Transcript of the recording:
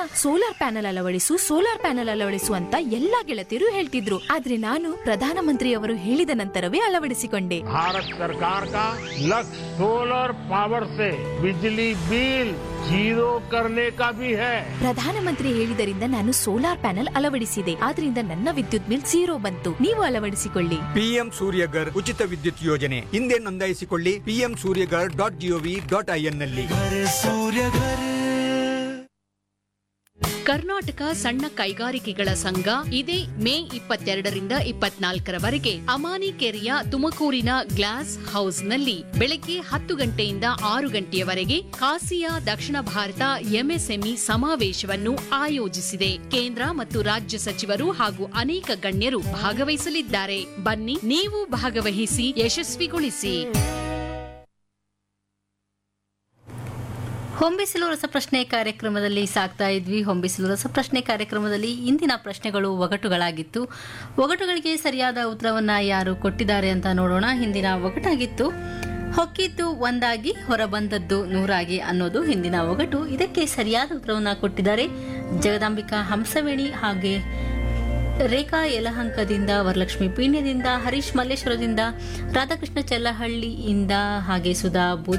solar panel ಅಳವಡಿಸು solar panel ಅಳವಡಿಸು ಅಂತ ಎಲ್ಲಾ ಗೆಳತಿಯರು ಹೇಳ್ತಿದ್ರು ಆದ್ರೆ ನಾನು ಪ್ರಧಾನಮಂತ್ರಿಯವರು ಹೇಳಿದ ನಂತರವೇ ಅಳವಡಿಸಿಕೊಂಡೆ भारत सरकार का लक्ष्य सोलर पावर से बिजली बिल जीरो करने का भी है ಪ್ರಧಾನಮಂತ್ರಿ ಹೇಳಿದರಿಂದ ನಾನು ಸೋಲಾರ್ ಪ್ಯಾನೆಲ್ ಅಳವಡಿಸಿದೆ ಆದ್ರಿಂದ ನನ್ನ ವಿದ್ಯುತ್ ಬಿಲ್ ಝೀರೋ ಬಂತು ನೀವು ಅಳವಡಿಸಿಕೊಳ್ಳಿ ಪಿಎಂ ಸೂರ್ಯಗರ್ ಉಚಿತ ವಿದ್ಯುತ್ ಯೋಜನೆ ಹಿಂದೆ ನೋಂದಾಯಿಸಿಕೊಳ್ಳಿ PM Suryaghar dot GOV dot IN ನಲ್ಲಿ ಕರ್ನಾಟಕ ಸಣ್ಣ ಕೈಗಾರಿಕೆಗಳ ಸಂಘ ಇದೇ ಮೇ ಇಪ್ಪತ್ತೆರಡರಿಂದ ಇಪ್ಪತ್ನಾಲ್ಕರವರೆಗೆ ಅಮಾನಿಕೆರೆಯ ತುಮಕೂರಿನ ಗ್ಲಾಸ್ ಹೌಸ್ನಲ್ಲಿ ಬೆಳಗ್ಗೆ ಹತ್ತು ಗಂಟೆಯಿಂದ ಆರು ಗಂಟೆಯವರೆಗೆ ಕಾಸಿಯಾ ದಕ್ಷಿಣ ಭಾರತ ಎಂಎಸ್ಎಂಇ ಸಮಾವೇಶವನ್ನು ಆಯೋಜಿಸಿದೆ ಕೇಂದ್ರ ಮತ್ತು ರಾಜ್ಯ ಸಚಿವರು ಹಾಗೂ ಅನೇಕ ಗಣ್ಯರು ಭಾಗವಹಿಸಲಿದ್ದಾರೆ ಬನ್ನಿ ನೀವು ಭಾಗವಹಿಸಿ ಯಶಸ್ವಿಗೊಳಿಸಿ ಹೊಂಬಿಸಿಲು ರಸಪ್ರಶ್ನೆ ಕಾರ್ಯಕ್ರಮದಲ್ಲಿ ಸಾಕ್ತಾ ಇದ್ವಿ ಹೊಂಬಿಸಿಲು ರಸಪ್ರಶ್ನೆ ಕಾರ್ಯಕ್ರಮದಲ್ಲಿ ಇಂದಿನ ಪ್ರಶ್ನೆಗಳು ಒಗಟುಗಳಾಗಿತ್ತು ಒಗಟುಗಳಿಗೆ ಸರಿಯಾದ ಉತ್ತರವನ್ನ ಯಾರು ಕೊಟ್ಟಿದ್ದಾರೆ ಅಂತ ನೋಡೋಣ ಹಿಂದಿನ ಒಗಟಾಗಿತ್ತು ಹೊಕ್ಕಿದ್ದು ಒಂದಾಗಿ ಹೊರಬಂದದ್ದು ನೂರಾಗಿ ಅನ್ನೋದು ಹಿಂದಿನ ಒಗಟು ಇದಕ್ಕೆ ಸರಿಯಾದ ಉತ್ತರವನ್ನ ಕೊಟ್ಟಿದ್ದಾರೆ ಜಗದಾಂಬಿಕಾ ಹಂಸವೇಣಿ ಹಾಗೆ ರೇಖಾ ಯಲಹಂಕದಿಂದ ವರಲಕ್ಷ್ಮಿ ಪೀಣ್ಯದಿಂದ ಹರೀಶ್ ಮಲ್ಲೇಶ್ವರದಿಂದ ರಾಧಾಕೃಷ್ಣ ಚೆಲ್ಲಹಳ್ಳಿಯಿಂದ ಹಾಗೆ ಸುಧಾ ಬೂದಿ